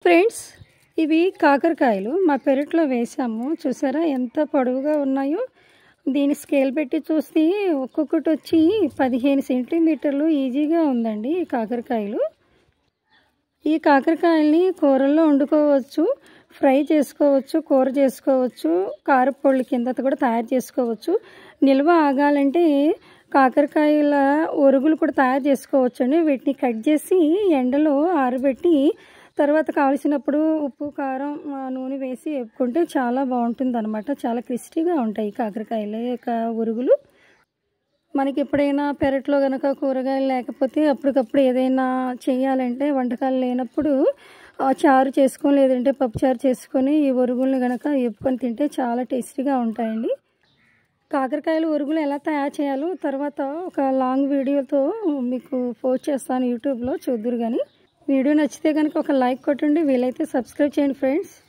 friends ఇవి కాకరకాయలు మా పెరట్లో వేసాము చూసారా ఎంత పొడవుగా ఉన్నాయో దీని స్కేల్ పెట్టి చూస్తే ఒక్కొక్కటి వచ్చి పదిహేను సెంటీమీటర్లు ఈజీగా ఉందండి ఈ కాకరకాయలు ఈ కాకరకాయల్ని కూరల్లో వండుకోవచ్చు ఫ్రై చేసుకోవచ్చు కూర చేసుకోవచ్చు కారపొళ్ళు కింద కూడా తయారు చేసుకోవచ్చు నిల్వ ఆగాలంటే కాకరకాయల ఒరుగులు కూడా తయారు చేసుకోవచ్చు అండి వీటిని కట్ చేసి ఎండలో ఆరబెట్టి తర్వాత కావలసినప్పుడు ఉప్పు కారం ఆ, నూనె వేసి వేపుకుంటే చాలా బాగుంటుంది అనమాట చాలా క్రిస్పీగా ఉంటాయి కాకరకాయల యొక్క ఉరుగులు మనకి ఎప్పుడైనా పెరట్లో కనుక కూరగాయలు లేకపోతే అప్పటికప్పుడు ఏదైనా చేయాలంటే వంటకాలు లేనప్పుడు ఆ, చారు చేసుకొని లేదంటే పప్పు చారు చేసుకొని ఈ ఒరుగుల్ని కనుక వేపుకొని తింటే చాలా టేస్టీగా ఉంటాయండి కాకరకాయలు ఒరుగులు ఎలా తయారు చేయాలో తర్వాత ఒక లాంగ్ వీడియోతో మీకు పోస్ట్ చేస్తాను యూట్యూబ్లో చూద్దరు కానీ వీడియో నచ్చితే కనుక ఒక లైక్ కొట్టండి వీలైతే సబ్స్క్రైబ్ చేయండి ఫ్రెండ్స్